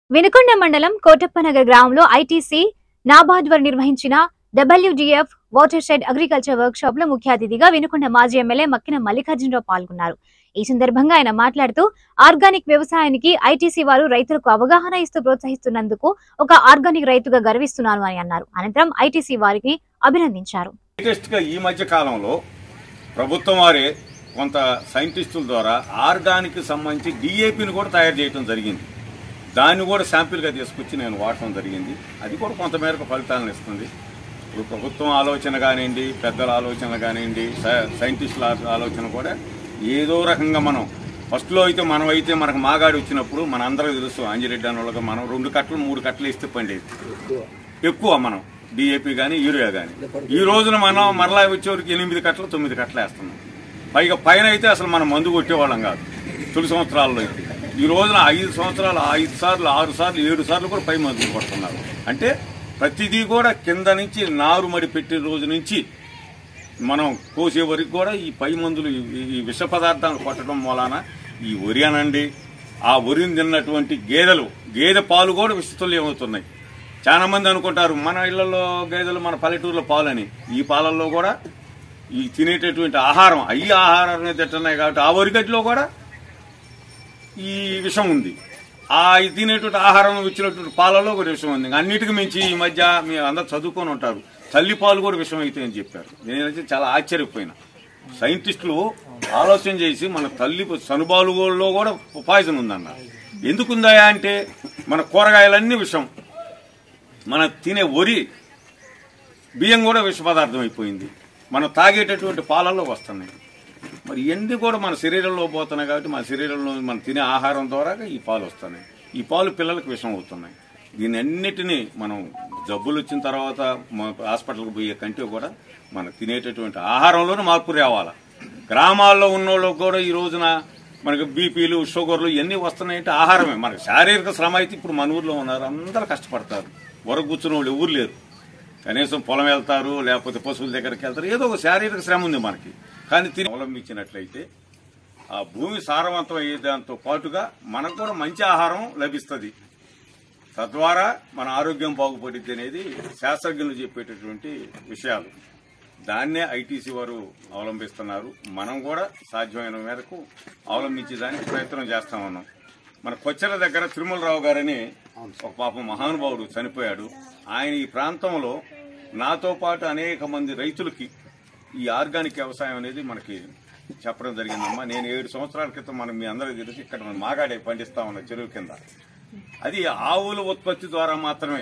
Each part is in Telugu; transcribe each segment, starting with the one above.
వినుకొండ మండలం కోటప్పనగర్ గ్రామంలో ఐటీసీ నాబార్డ్ వారు నిర్వహించిన WDF water agriculture work లో ముఖ్య అతిథిగా వినుకొండ మాజీ ఎమ్మెల్యే మక్కిన మల్లికార్జునరావు పాల్గొన్నారు ఈ సందర్భంగా ఆయన మాట్లాడుతూ ఆర్గానిక్ వ్యవసాయానికి ఐటీసీ వారు రైతులకు అవగాహన ఇస్తూ ప్రోత్సహిస్తున్నందుకు ఒక ఆర్గానిక్ రైతుగా గర్విస్తున్నాను అని అన్నారు అనంతరం ఐటీసీ వారికి అభినందించారు లేటెస్ట్ గా ఈ మధ్య కాలంలో ప్రభుత్వం వారే కొంత సైంటిస్టుల ద్వారా ఆర్గానిక్ సంబంధించి డిఏపిని కూడా తయారు చేయడం జరిగింది దాన్ని కూడా శాంపిల్గా తీసుకొచ్చి నేను వాడటం జరిగింది అది కూడా కొంతమేరకు ఫలితాలను ఇస్తుంది ఇప్పుడు ప్రభుత్వం ఆలోచన కానివ్వండి పెద్దల ఆలోచన కానివ్వండి సై- సైంటిస్టుల ఆ- ఆలోచన కూడా ఏదో రకంగా మనం ఫస్ట్లో అయితే మనం అయితే మనకు మాగాడి వచ్చినప్పుడు మన అందరికీ తెలుసు ఆంజిరెడ్డి అన్న వాళ్ళకి మనం రెండు కట్టలు మూడు కట్టలు ఇస్తే పండేది ఎక్కువ మనం డిఏపి కానీ యూరియా కానీ ఈ రోజున మనం మరలా వచ్చేవరకు ఎనిమిది కట్టలు తొమ్మిది కట్టలు వేస్తున్నాం పైగా పైన అయితే అసలు మనం మందు కొట్టేవాళ్ళం కాదు తొలి సంవత్సరాల్లో అయితే ఈ రోజున ఐదు సంవత్సరాలు ఐదు సార్లు ఆరు సార్లు ఏడు సార్లు కూడా పై మందులు కొడుతున్నారు అంటే ప్రతిదీ కూడా కింద నుంచి నారు మడి పెట్టిన రోజు నుంచి మనం కోసే వరకు కూడా ఈ పై మందులు ఈ- ఈ విష పదార్థాలు కొట్టడం మూలాన ఈ వరి అనండి ఆ వరిని తిన్నటువంటి గేదెలు గేదె పాలు కూడా విషతుల్యమవుతున్నాయి చాలా మంది అనుకుంటారు మన ఇళ్లలో గేదెలు మన పల్లెటూరులో పాలని ఈ పాలల్లో కూడా ఈ తినేటటువంటి ఆహారం అయ్యి ఆహారాన్ని తింటున్నాయి కాబట్టి ఆ వరిగడ్డిలో కూడా ఈ విషం ఉంది ఆ ఇది తినేటువంటి ఆహారం ఇచ్చినటువంటి పాలలో కూడా విషం ఉంది అన్నిటికీ మించి ఈ మధ్య మీరు అందరు చదువుకొని ఉంటారు తల్లి పాలు కూడా విషం అయితే అని చెప్పారు నేనైతే చాలా ఆశ్చర్యపోయినా సైంటిస్టులు ఆలోచన చేసి మన తల్లి సనుబాలులో కూడా పాయిజన్ ఉందన్న ఎందుకుందా అంటే మన కూరగాయలన్నీ విషం మన తినే వరి బియ్యం కూడా విష పదార్థం అయిపోయింది మనం తాగేటటువంటి పాలల్లో వస్తున్నాయి మరి ఎన్ని కూడా మన శరీరంలో పోతున్నాయి కాబట్టి మన శరీరంలో మనం తినే ఆహారం ద్వారా ఈ పాలు వస్తున్నాయి ఈ పాలు పిల్లలకు విషం అవుతున్నాయి దీని అన్నిటినీ మనం జబ్బులు వచ్చిన తర్వాత మన హాస్పిటల్కి పోయే కంటే కూడా మనం తినేటటువంటి ఆహారంలోనే మార్పు రావాలి గ్రామాల్లో ఉన్నోళ్ళకి కూడా ఈ రోజున మనకి బీపీలు షుగర్లు ఇవన్నీ వస్తున్నాయంటే ఆహారమే మనకి శారీరక శ్రమ అయితే ఇప్పుడు మన ఊర్లో ఉన్నారు అందరూ కష్టపడతారు వరకు కూర్చున్న వాళ్ళు ఎవరు లేరు కనీసం పొలం వెళ్తారు లేకపోతే పశువుల దగ్గరికి వెళ్తారు ఏదో ఒక శారీరక శ్రమ ఉంది మనకి కానీ తిని అవలంబించినట్లయితే ఆ భూమి సారవంతం అయ్యే దాంతో పాటుగా మనకు కూడా మంచి ఆహారం లభిస్తుంది తద్వారా మన ఆరోగ్యం బాగుపడిద్ది అనేది శాస్త్రజ్ఞులు చెప్పేటటువంటి విషయాలు దాన్నే ఐటీసీ వారు అవలంబిస్తున్నారు మనం కూడా సాధ్యమైన మేరకు అవలంబించేదానికి ప్రయత్నం చేస్తా ఉన్నాం మన కొచ్చెల దగ్గర తిరుమలరావు గారని ఒక పాపం మహానుభావుడు చనిపోయాడు ఆయన ఈ ప్రాంతంలో నాతో పాటు అనేక మంది రైతులకి ఈ ఆర్గానిక్ వ్యవసాయం అనేది మనకి చెప్పడం జరిగిందమ్మా నేను ఏడు సంవత్సరాల క్రితం మనం మీ అందరికీ తెలిసి ఇక్కడ మనం మాగాడే పండిస్తా ఉన్న చెరువు కింద అది ఆవుల ఉత్పత్తి ద్వారా మాత్రమే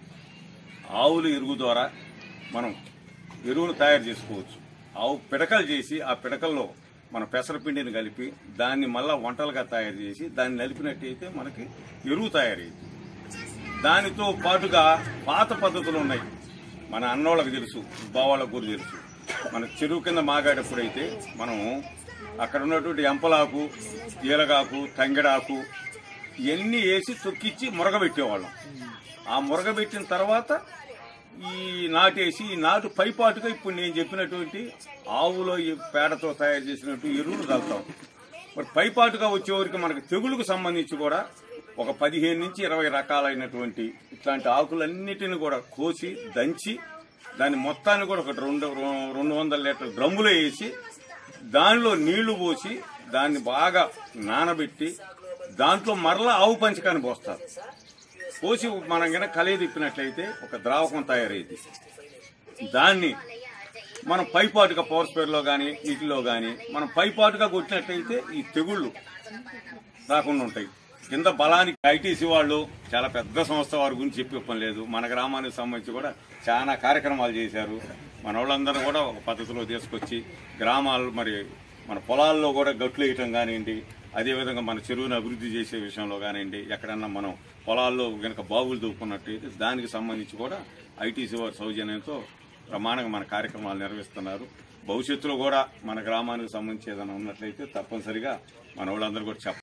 ఆవుల ఎరువు ద్వారా మనం ఎరువును తయారు చేసుకోవచ్చు ఆవు పిడకలు చేసి ఆ పిడకల్లో మన పెసరపిండిని కలిపి దాన్ని మళ్ళా వంటలుగా తయారు చేసి దాన్ని నలిపినట్టయితే మనకి ఎరువు తయారయ్యింది దానితో పాటుగా పాత పద్ధతులు ఉన్నాయి మన అన్నోళ్ళకి తెలుసు బావాళ్ళకు కూడా తెలుసు మన చెరువు కింద మాగాడప్పుడైతే మనం అక్కడ ఉన్నటువంటి ఎంపలాకు ఈలగాకు తంగెడాకు ఇవన్నీ వేసి తొక్కిచ్చి మురగబెట్టేవాళ్ళం ఆ మురగబెట్టిన తర్వాత ఈ నాటేసి ఈ నాటు పైపాటుగా ఇప్పుడు నేను చెప్పినటువంటి ఆవులో ఈ పేడతో తయారు చేసినట్టు ఎరువులు కలుతాం మరి పైపాటుగా వచ్చేవరకు మనకు తెగులుకు సంబంధించి కూడా ఒక పదిహేను నుంచి ఇరవై రకాలైనటువంటి ఇట్లాంటి ఆకులన్నిటిని కూడా కోసి దంచి దాని మొత్తాన్ని కూడా ఒక రెండు రెండు వందల లీటర్ల డ్రమ్ములో వేసి దానిలో నీళ్లు పోసి దాన్ని బాగా నానబెట్టి దాంట్లో మరలా ఆవు పంచకాన్ని పోస్తారు పోసి మనం కనుక కలిగి తిప్పినట్లయితే ఒక ద్రావకం తయారైంది దాన్ని మనం పైపాటుగా పవర్ స్పేర్లో కానీ వీటిలో కానీ మనం పైపాటుగా కొట్టినట్లయితే ఈ తెగుళ్ళు రాకుండా ఉంటాయి కింద బలానికి ఐటీసీ వాళ్ళు చాలా పెద్ద సంస్థ వారి గురించి చెప్పే పని లేదు మన గ్రామానికి సంబంధించి కూడా చాలా కార్యక్రమాలు చేశారు మన వాళ్ళందరూ కూడా ఒక పద్ధతిలో తీసుకొచ్చి గ్రామాలు మరి మన పొలాల్లో కూడా గట్లు వేయటం కానివ్వండి అదేవిధంగా మన చెరువును అభివృద్ధి చేసే విషయంలో కానివ్వండి ఎక్కడన్నా మనం పొలాల్లో కనుక బావులు దూకున్నట్టయితే దానికి సంబంధించి కూడా ఐటీసీ వారి సౌజన్యంతో ప్రమాణంగా మన కార్యక్రమాలు నిర్వహిస్తున్నారు భవిష్యత్తులో కూడా మన గ్రామానికి సంబంధించి ఏదైనా ఉన్నట్లయితే తప్పనిసరిగా మన వాళ్ళందరూ కూడా చెప్ప